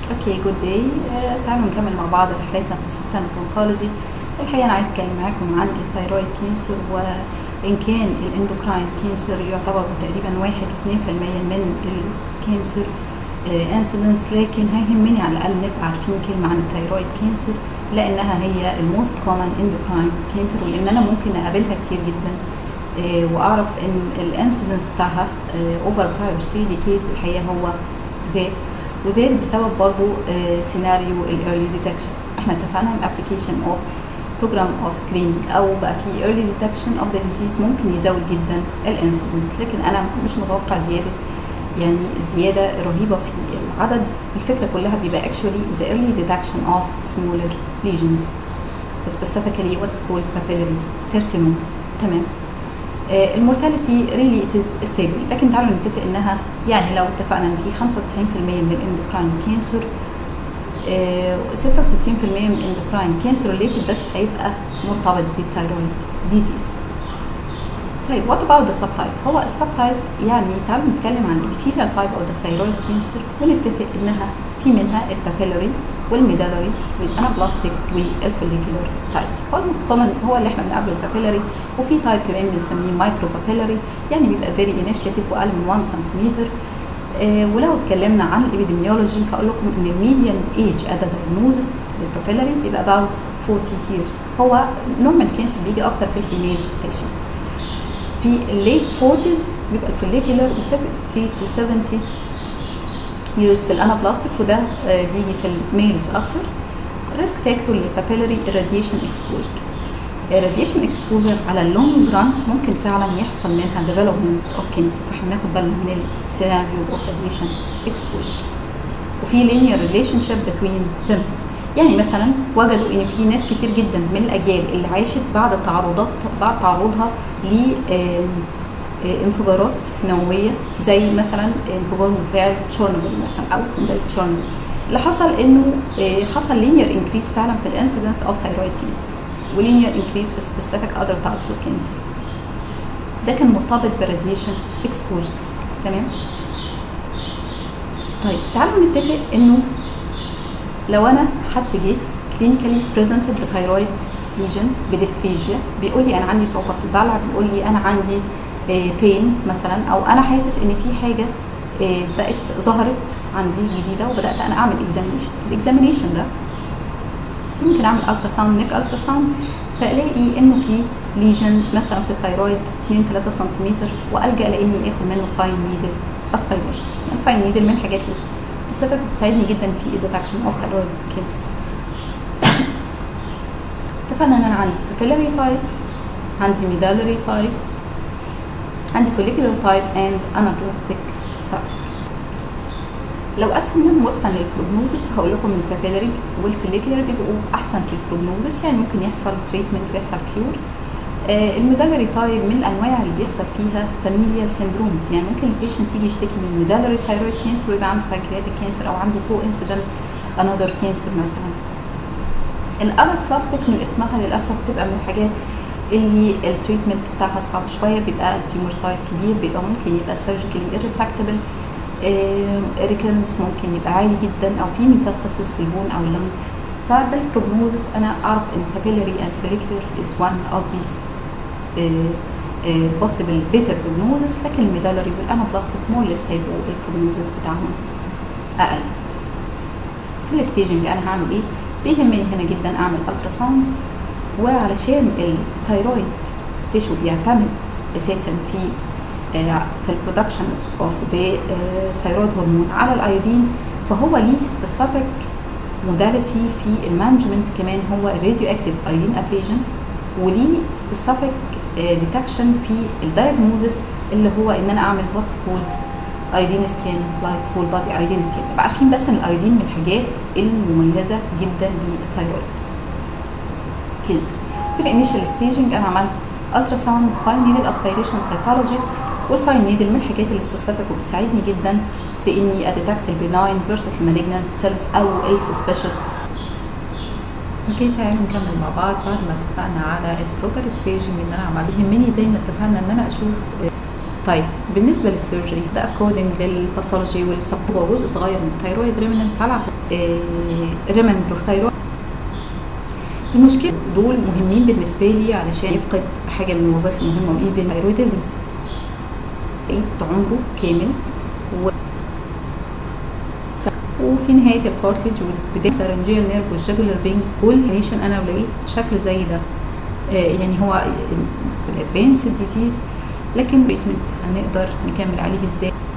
اوكي جود داي تعالوا نكمل مع بعض رحلتنا في السيستمك اونكولوجي الحقيقه انا عايز اتكلم معاكم عن الثايرويد كانسر وان كان الاندوكراين كانسر يعتبر تقريبا واحد اتنين في المية من الكانسر انسيدنس لكن هيهمني على الاقل نبقى عارفين كلمه عن الثايرويد كانسر لانها هي الموست كومن اندوكراين كانسر ولان انا ممكن اقابلها كتير جدا واعرف ان الانسيدنس بتاعها اوفر براير 3 ديكيدز الحقيقه هو زاد وزاد بسبب برضو سيناريو الايرلي ديتكشن احنا اتفقنا ان ابلكيشن اوف بروجرام اوف سكريننج او بقى في ايرلي ديتكشن اوف ذا ديزيز ممكن يزود جدا الانسيدنس لكن انا مش متوقع زياده يعني زياده رهيبه في العدد الفكره كلها بيبقى actually the early detection of smaller lesions specifically what's called papillary carcinoma تمام المورتاليتي ريلي اتز ستيبل لكن تعالوا نتفق انها يعني لو اتفقنا ان في 95% من الاندوكراين كانسر 66% من الاندوكراين كانسر ريليتد بس هيبقى مرتبط بالثايرويد ديزيز طيب وات اباوت ذا سب تايب هو السب تايب يعني تعالوا نتكلم عن الابيثيليال تايب او ذا ثايرويد كانسر ونتفق انها في منها البابيلاري والميدالري والانابلاستيك والفوليكولار تايبس هو الموست كومن هو اللي احنا بنقابله البابيلاري وفي تايب كمان بنسميه مايكرو بابيلاري يعني بيبقى فيري انيشيتيف واقل من 1 سنتيمتر آه ولو اتكلمنا عن الابيديميولوجي هقول لكم ان الميديان ايج ات دايجنوزس للبابيلاري بيبقى about 40 years هو نورمال كانسر بيجي اكتر في الفيميل بيشنت في الليت 40s بيبقى الفوليكولار و60 to 70 years في الانابلاستيك وده بيجي في الميلز اكتر ريسك فاكتور للبابيلاري irradiation exposure irradiation exposure على اللونج ران ممكن فعلا يحصل منها development of cancer فاحنا ناخد بالنا من السيناريو of radiation exposure وفي linear relationship between them يعني مثلا وجدوا ان في ناس كتير جدا من الاجيال اللي عاشت بعد تعرضات بعد تعرضها ل انفجارات نوويه زي مثلا انفجار مفاعل تشيرنوبل مثلا او قنبله تشيرنوبل اللي حصل انه حصل لينير انكريس فعلا في الانسيدنس اوف ثايرويد كانسر ولينير انكريس في سبيسيفيك اذر تايبس اوف كانسر ده كان مرتبط براديشن اكسبوجر تمام طيب تعالوا نتفق انه لو انا حد جه كلينيكالي بريزنتد بثايرويد ليجن بديسفيجيا بيقول لي انا عندي صعوبه في البلع بيقول لي انا عندي بين مثلا او انا حاسس ان في حاجه بقت ظهرت عندي جديده وبدات انا اعمل اكزامينيشن الاكزامينيشن ده ممكن اعمل الترا ساوند نيك الترا ساوند فالاقي انه في ليجن مثلا في الثايرويد 2 3 سنتيمتر والجا لاني اخد منه فاين نيدل اسبيريشن الفاين نيدل من الحاجات اللي سبيسيفيك بتساعدني جدا في الديتكشن اوف ثايرويد كانسر اتفقنا ان انا عندي بابيلاري تايب عندي ميدالري تايب عندي follicular type and anaplastic type لو قسمناهم وفقا للبروجنوزس فهقول لكم ان البابيلاري والفوليكولار بيبقوا احسن في البروجنوزس يعني ممكن يحصل تريتمنت ويحصل كيور آه الميدالري تايب من الانواع اللي بيحصل فيها فاميليال سيندرومز يعني ممكن البيشنت يجي يشتكي من ميدالري ثايرويد كانسر ويبقى عنده بانكرياتيك كانسر او عنده كو انسيدنت انذر كانسر مثلا الانابلاستيك من اسمها للاسف بتبقى من الحاجات اللي التريتمنت بتاعها صعب شويه بيبقى التيومر سايز كبير بيبقى ممكن يبقى سيرجيكالي irresectable ريكرنس ممكن يبقى عالي جدا او في ميتاستاسيس في البون او اللنج فبالبروجنوزس انا اعرف ان papillary and follicular is one of these uh, uh, possible better prognosis لكن الميدالري والانابلاستيك مورلس هيبقوا البروجنوزس بتاعهم اقل في الستيجنج انا هعمل ايه بيهمني هنا جدا اعمل الترا ساوند وعلشان الثايرويد تيشو بيعتمد اساسا في في البرودكشن اوف ذا ثايرويد هرمون على الايودين فهو ليه سبيسيفيك موداليتي في المانجمنت كمان هو الراديو اكتيف ايودين ابليجن وليه سبيسيفيك ديتكشن في الدايجنوزس اللي هو ان انا اعمل واتس كولد ايودين سكان لايك هول بادي ايودين سكان يبقى عارفين بس ان الايودين من الحاجات المميزه جدا للثايرويد كانسر في الانيشال ستيجنج انا عملت الترا ساوند فاين نيدل اسبيريشن سيتولوجي والفاين نيدل من الحاجات اللي سبيسيفيك وبتساعدني جدا في اني اديتكت البناين فيرسس المالجنانت سيلز او السسبشس اوكي تعالوا نكمل مع بعض بعد ما اتفقنا على البروبر ستيجنج ان انا عمال يهمني زي ما اتفقنا ان انا اشوف طيب بالنسبه للسيرجري ده اكوردنج للباثولوجي والسب هو جزء صغير من الثايرويد ريمننت طلع ريمننت اوف ثايرويد المشكله دول مهمين بالنسبه لي علشان يفقد حاجه من الوظائف المهمه وايفن ثايرويدزم عمره كامل و وفي نهايه الكارتلج وبدايه الرنجيال نيرف والجاجولار فين كل نيشن انا لو لقيت شكل زي ده آه يعني هو الادفانس ديزيز لكن تريتمنت هنقدر نكمل عليه ازاي